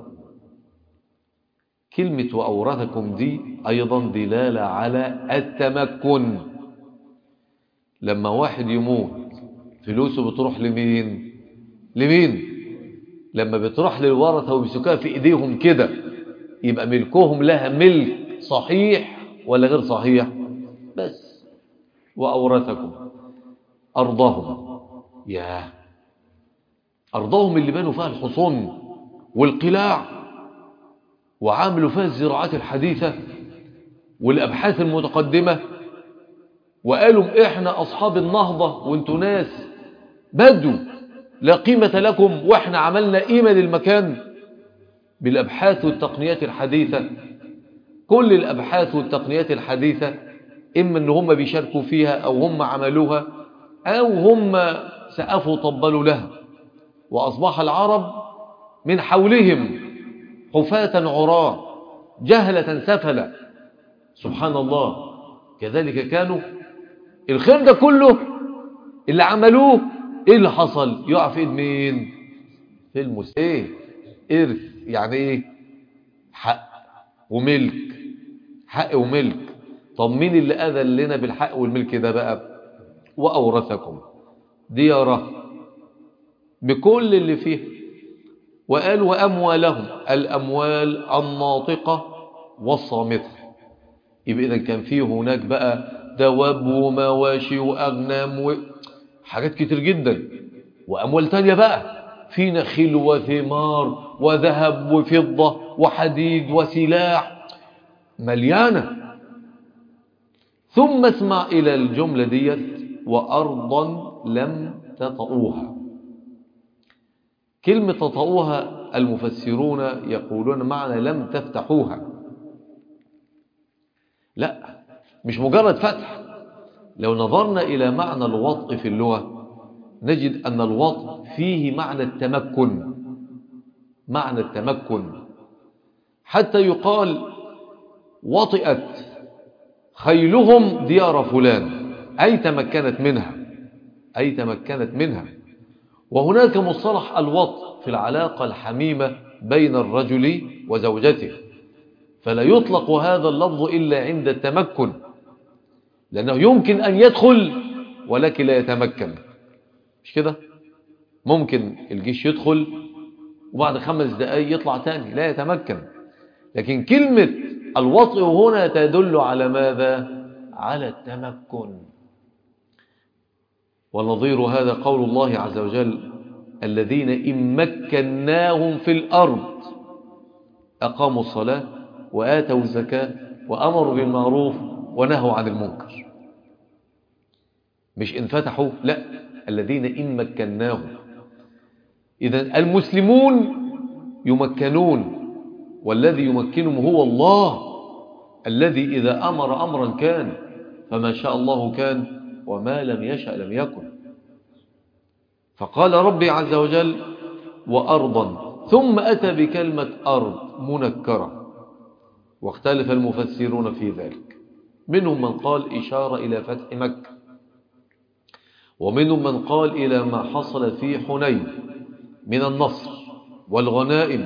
كلمة وأورثكم دي أيضا دلالة على التمكن لما واحد يموت فلوسه بتروح لمين لمين لما بتروح للورثة وبيسكوها في ايديهم كده يبقى ملكهم لها ملك صحيح ولا غير صحيح بس وأورثكم أرضهم يا أرضهم اللي بنوا فيها الحصون والقلاع وعاملوا فيها الزراعات الحديثة والأبحاث المتقدمة وقالوا إحنا أصحاب النهضة وانتوا ناس بدوا لا قيمة لكم وإحنا عملنا قيمة للمكان بالأبحاث والتقنيات الحديثة كل الأبحاث والتقنيات الحديثة إما أن هم بيشاركوا فيها أو هم عملوها أو هم سقفوا طبلوا لها وأصبح العرب من حولهم حفاة عراة جهلة سفلة سبحان الله كذلك كانوا الخير ده كله اللي عملوه ايه اللي حصل يقع في ايد مين في المس ايه ارث يعني ايه حق وملك حق وملك طب مين اللي اذى لنا بالحق والملك ده بقى واورثكم دياره بكل اللي فيه وقال واموالهم الاموال الناطقه والصامته يبقى اذا كان فيه هناك بقى دواب ومواشي واغنام وحاجات كتير جدا واموال تانية بقى في نخيل وثمار وذهب وفضة وحديد وسلاح مليانة ثم اسمع إلى الجملة ديت وأرضا لم تطئوها كلمة تطئوها المفسرون يقولون معنى لم تفتحوها لا مش مجرد فتح لو نظرنا إلى معنى الوطء في اللغة نجد أن الوطء فيه معنى التمكن معنى التمكن حتى يقال وطئت خيلهم ديار فلان أي تمكنت منها أي تمكنت منها وهناك مصطلح الوطء في العلاقة الحميمة بين الرجل وزوجته فلا يطلق هذا اللفظ إلا عند التمكن لأنه يمكن أن يدخل ولكن لا يتمكن مش كده ممكن الجيش يدخل وبعد خمس دقايق يطلع تاني لا يتمكن لكن كلمة الوطء هنا تدل على ماذا على التمكن ونظير هذا قول الله عز وجل الذين إن مكناهم في الأرض أقاموا الصلاة وآتوا الزكاة وأمروا بالمعروف ونهوا عن المنكر مش انفتحوا لا الذين إن مكناهم إذا المسلمون يمكنون والذي يمكنهم هو الله الذي إذا أمر أمرا كان فما شاء الله كان وما لم يشأ لم يكن فقال ربي عز وجل وأرضا ثم أتى بكلمة أرض منكرة واختلف المفسرون في ذلك منهم من قال إشارة إلى فتح مكة ومنهم من قال إلى ما حصل في حنين من النصر والغنائم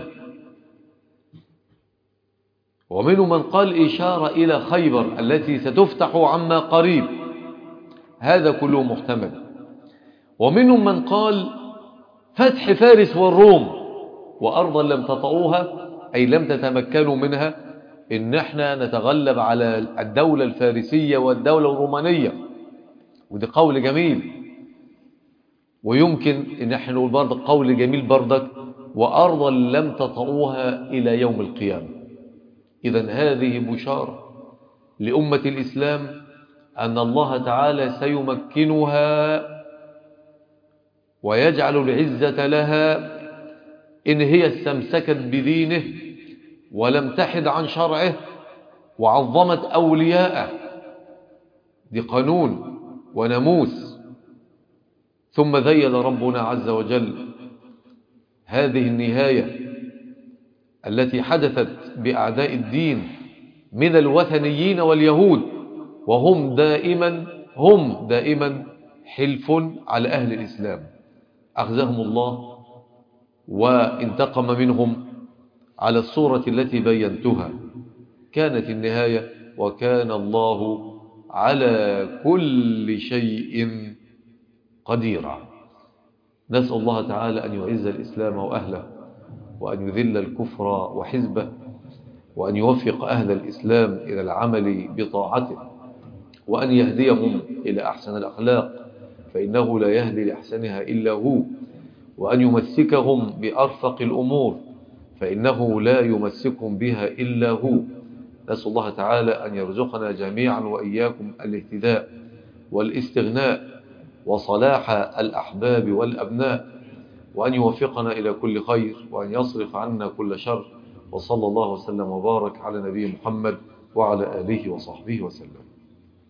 ومنهم من قال إشارة إلى خيبر التي ستفتح عما قريب هذا كله محتمل ومنهم من قال فتح فارس والروم وأرضا لم تطؤوها أي لم تتمكنوا منها إن احنا نتغلب على الدولة الفارسية والدولة الرومانية ودي قول جميل ويمكن ان احنا نقول برضك قول جميل برضك وأرضا لم تطؤوها إلى يوم القيامة إذا هذه بشارة لأمة الإسلام أن الله تعالى سيمكنها ويجعل العزة لها إن هي استمسكت بدينه ولم تحد عن شرعه وعظمت أولياءه دي قانون وناموس ثم ذيل ربنا عز وجل هذه النهاية التي حدثت بأعداء الدين من الوثنيين واليهود وهم دائما هم دائما حلف على أهل الإسلام أخذهم الله وانتقم منهم على الصورة التي بينتها كانت النهاية وكان الله على كل شيء قديرا نسأل الله تعالى أن يعز الإسلام وأهله وأن يذل الكفر وحزبه وأن يوفق أهل الإسلام إلى العمل بطاعته وأن يهديهم إلى أحسن الأخلاق فإنه لا يهدي لأحسنها إلا هو وأن يمسكهم بأرفق الأمور فإنه لا يمسكم بها إلا هو نسأل الله تعالى أن يرزقنا جميعا وإياكم الاهتداء والاستغناء وصلاح الأحباب والأبناء وأن يوفقنا إلى كل خير وأن يصرف عنا كل شر وصلى الله وسلم وبارك على نبي محمد وعلى آله وصحبه وسلم